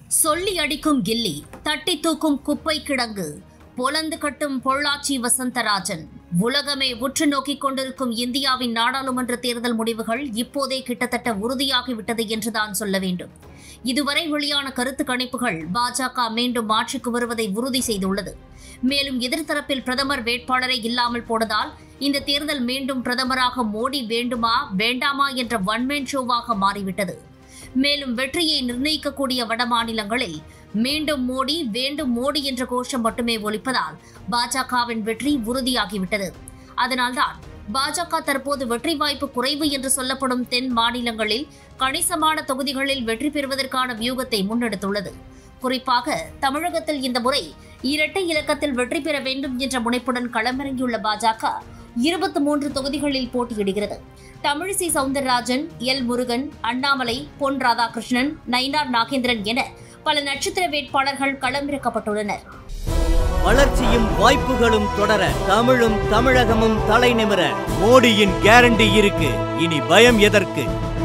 சொல்லி அடிக்கும் கில்லி தட்டி தூக்கும் குப்பை கிடங்கு பொலந்து கட்டும் பொள்ளாச்சி வசந்தராஜன் உலகமே உற்று நோக்கிக் கொண்டிருக்கும் இந்தியாவின் நாடாளுமன்ற தேர்தல் முடிவுகள் இப்போதே கிட்டத்தட்ட உறுதியாகிவிட்டது என்றுதான் சொல்ல வேண்டும் இதுவரை வெளியான கருத்து கணிப்புகள் பாஜக மீண்டும் ஆட்சிக்கு வருவதை உறுதி செய்துள்ளது மேலும் எதிர்த்தரப்பில் பிரதமர் வேட்பாளரை இல்லாமல் போனதால் இந்த தேர்தல் மீண்டும் பிரதமராக மோடி வேண்டுமா வேண்டாமா என்ற ஒன்மேன் ஷோவாக மாறிவிட்டது மேலும் வெற்றியை நிர்ணயிக்கக்கூடிய வட மாநிலங்களில் மீண்டும் மோடி வேண்டும் மோடி என்ற கோஷம் மட்டுமே ஒலிப்பதால் பாஜகவின் வெற்றி உறுதியாகிவிட்டது அதனால்தான் பாஜக தற்போது வெற்றி வாய்ப்பு குறைவு என்று சொல்லப்படும் தென் மாநிலங்களில் கணிசமான தொகுதிகளில் வெற்றி பெறுவதற்கான வியூகத்தை முன்னெடுத்துள்ளது குறிப்பாக தமிழகத்தில் இந்த முறை இரட்டை இலக்கத்தில் வெற்றி பெற வேண்டும் என்ற முனைப்புடன் களமிறங்கியுள்ள பாஜக இருபத்தி மூன்று தொகுதிகளில் போட்டியிடுகிறது தமிழிசை சவுந்தரராஜன் எல் முருகன் அண்ணாமலை பொன் ராதாகிருஷ்ணன் நயினார் நாகேந்திரன் என பல நட்சத்திர வேட்பாளர்கள் களமிறக்கப்பட்டுள்ளனர் வளர்ச்சியும் வாய்ப்புகளும் தொடர தமிழும் தமிழகமும் தலை நிமிர மோடியின் கேரண்டி இருக்கு இனி பயம் எதற்கு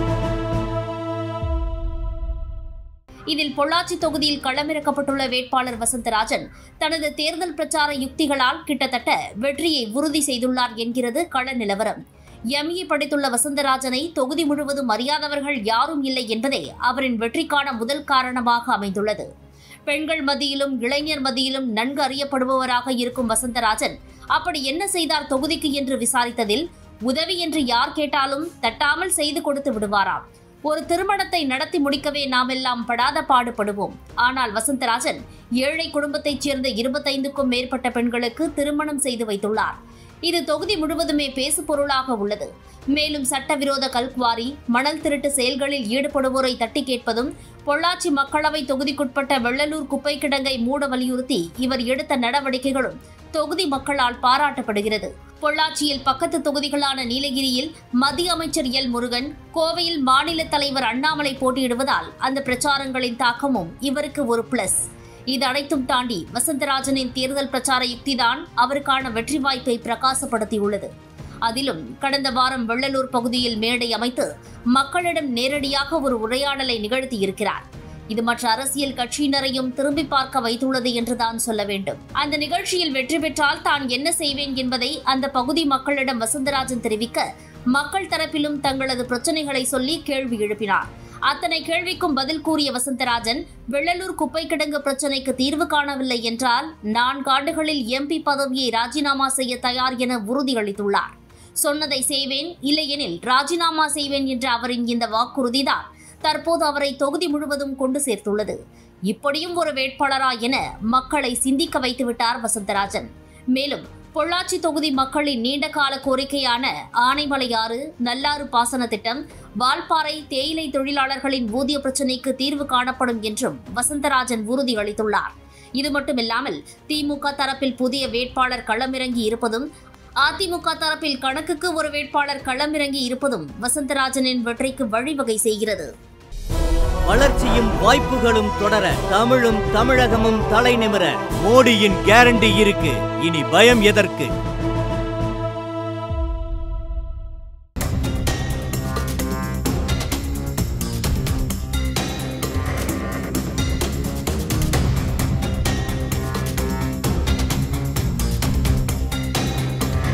இதில் பொள்ளாச்சி தொகுதியில் களமிறக்கப்பட்டுள்ள வேட்பாளர் வசந்தராஜன் தனது தேர்தல் பிரச்சார யுக்திகளால் கிட்டத்தட்ட வெற்றியை உறுதி செய்துள்ளார் என்கிறது கள நிலவரம் எம்ஏ படித்துள்ள வசந்தராஜனை தொகுதி முழுவதும் அறியாதவர்கள் யாரும் இல்லை என்பதே அவரின் வெற்றிக்கான முதல் காரணமாக அமைந்துள்ளது பெண்கள் மத்தியிலும் இளைஞர் மத்தியிலும் நன்கு அறியப்படுபவராக இருக்கும் வசந்தராஜன் அப்படி என்ன செய்தார் தொகுதிக்கு என்று விசாரித்ததில் உதவி என்று யார் கேட்டாலும் தட்டாமல் செய்து கொடுத்து விடுவாராம் ஒரு திருமணத்தை நடத்தி முடிக்கவே நாமெல்லாம் படாத பாடுபடுவோம் ஆனால் வசந்தராஜன் ஏழை குடும்பத்தைச் சேர்ந்த இருபத்தைந்துக்கும் மேற்பட்ட பெண்களுக்கு திருமணம் செய்து வைத்துள்ளார் இது தொகுதி முழுவதுமே பேசு பொருளாக உள்ளது மேலும் சட்டவிரோத கல்குவாரி மணல் திருட்டு செயல்களில் ஈடுபடுவோரை தட்டி கேட்பதும் பொள்ளாச்சி மக்களவை தொகுதிக்குட்பட்ட வெள்ளலூர் குப்பை கிடங்கை மூட வலியுறுத்தி இவர் எடுத்த நடவடிக்கைகளும் தொகுதி மக்களால் பாராட்டப்படுகிறது பொள்ளாச்சியில் பக்கத்து தொகுதிகளான நீலகிரியில் மத்திய அமைச்சர் எல் முருகன் கோவையில் மாநில தலைவர் அண்ணாமலை போட்டியிடுவதால் அந்த பிரச்சாரங்களின் தாக்கமும் இவருக்கு ஒரு பிளஸ் இது அனைத்தும் தாண்டி வசந்தராஜனின் தேர்தல் பிரச்சார யுக்திதான் அவருக்கான வெற்றி வாய்ப்பை பிரகாசப்படுத்தியுள்ளது அதிலும் கடந்த வாரம் வெள்ளலூர் பகுதியில் மேடை அமைத்து மக்களிடம் நேரடியாக ஒரு உரையாடலை நிகழ்த்தியிருக்கிறார் இது மற்ற அரசியல் கட்சியினரையும் திரும்பி பார்க்க வைத்துள்ளது என்றுதான் சொல்ல வேண்டும் அந்த நிகழ்ச்சியில் வெற்றி பெற்றால் தான் என்ன செய்வேன் என்பதை அந்த பகுதி மக்களிடம் வசந்தராஜன் தெரிவிக்க மக்கள் தரப்பிலும் தங்களது பிரச்சனைகளை சொல்லி கேள்வி எழுப்பினார் அத்தனை கேள்விக்கும் பதில் கூறிய வசந்தராஜன் வெள்ளலூர் குப்பை கிடங்கு பிரச்சினைக்கு தீர்வு காணவில்லை என்றால் நான்காண்டுகளில் எம்பி பதவியை ராஜினாமா செய்ய தயார் என உறுதியளித்துள்ளார் சொன்னதை செய்வேன் இல்லையெனில் ராஜினாமா செய்வேன் என்ற அவரின் இந்த வாக்குறுதிதான் தற்போது அவரை தொகுதி முழுவதும் கொண்டு சேர்த்துள்ளது இப்படியும் ஒரு வேட்பாளரா என மக்களை சிந்திக்க வைத்துவிட்டார் வசந்தராஜன் மேலும் பொள்ளாச்சி தொகுதி மக்களின் நீண்டகால கோரிக்கையான ஆனைமலையாறு நல்லாறு பாசன திட்டம் வால்பாறை தேயிலை தொழிலாளர்களின் ஊதிய பிரச்சினைக்கு தீர்வு காணப்படும் என்றும் வசந்தராஜன் உறுதியளித்துள்ளார் இது மட்டுமில்லாமல் திமுக தரப்பில் புதிய வேட்பாளர் களமிறங்கி இருப்பதும் அதிமுக தரப்பில் கணக்குக்கு ஒரு வேட்பாளர் களமிறங்கி இருப்பதும் வசந்தராஜனின் வெற்றிக்கு வழிவகை செய்கிறது வளர்ச்சியும் வாய்ப்புகளும் தொடர தமிழும் தமிழகமும் தலை நிமிர மோடியின் கேரண்டி இருக்கு இனி பயம் எதற்கு